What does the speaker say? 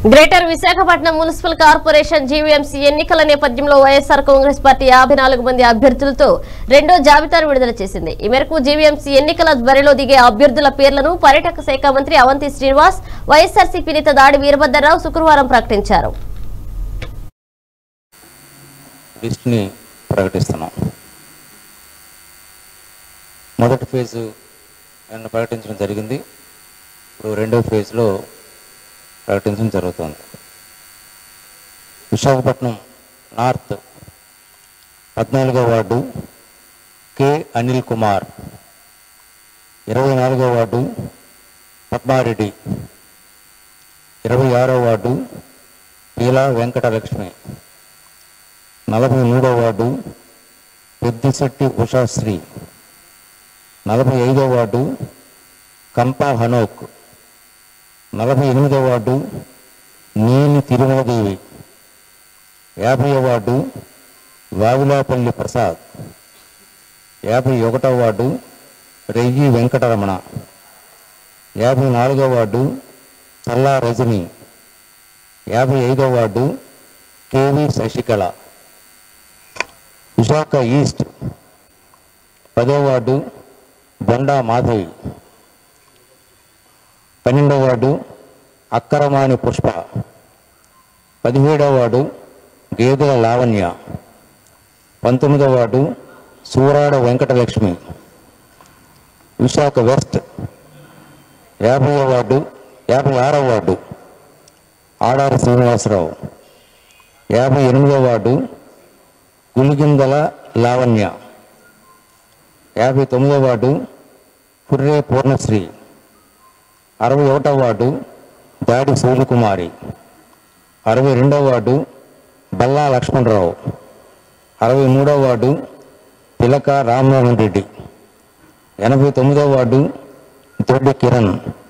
greater Visakhapatnam municipal corporation GVMC ఎన్నికల నేపథ్యంలో YSR Congress party యాభై నాలుగు మంది అభ్యర్థులతో రెండో జాబితాను విడుదల చేసింది ఈ మేరకు జీవీఎంసీ ఎన్నికల బరిలో దిగే అభ్యర్థుల పేర్లను పర్యాటక శాఖ మంత్రి అవంతి శ్రీనివాస్ వైఎస్ఆర్సీపీ నేత దాడి వీరభద్రరావు శుక్రవారం ప్రకటించారు లిస్ట్ని ప్రకటిస్తున్నాం మొదటి ఫేజు నిన్న ప్రకటించడం జరిగింది ఇప్పుడు రెండో ఫేజ్లో ప్రకటించడం జరుగుతుంది విశాఖపట్నం నార్త్ పద్నాలుగో వార్డు కె అనిల్ కుమార్ ఇరవై నాలుగో వార్డు పద్మారెడ్డి ఇరవై ఆరో వార్డు పీలా వెంకటలక్ష్మి నలభై మూడో వార్డు పెద్దిశెట్టి ఉషాశ్రీ నలభై ఐదో వార్డు కంపా హనోక్ నలభై ఎనిమిదో వార్డు నీలి తిరుమలదేవి యాభై వార్డు వావిలాపల్లి ప్రసాద్ యాభై ఒకటో వార్డు రెయ్యి వెంకటరమణ యాభై నాలుగో వార్డు చల్లా రజని యాభై ఐదో ward KV Sasikala Visakha east పదో వార్డు బొండా మాధవి పన్నెండవ వార్డు అక్కరమాని పుష్ప పదిహేడవ వార్డు గేదెల లావణ్య పంతొమ్మిదవ వార్డు సూరాడ వెంకటలక్ష్మి విశాఖ వెస్ట్ యాభై వార్డు యాభై ఆరవ వార్డు ఆడారి శ్రీనివాసరావు యాభై ఎనిమిదవ వార్డు గులిగిందల లావణ్య యాభై తొమ్మిదవ వార్డు పుర్రే పూర్ణశ్రీ అరవై ఒకటవ వార్డు దాడి సూర్యకుమారి అరవై రెండవ వార్డు బల్లా లక్ష్మణరావు అరవై మూడవ వార్డు పిలక రామ్మోహన్ రెడ్డి ఎనభై తొమ్మిదవ వార్డు దొడ్డి కిరణ్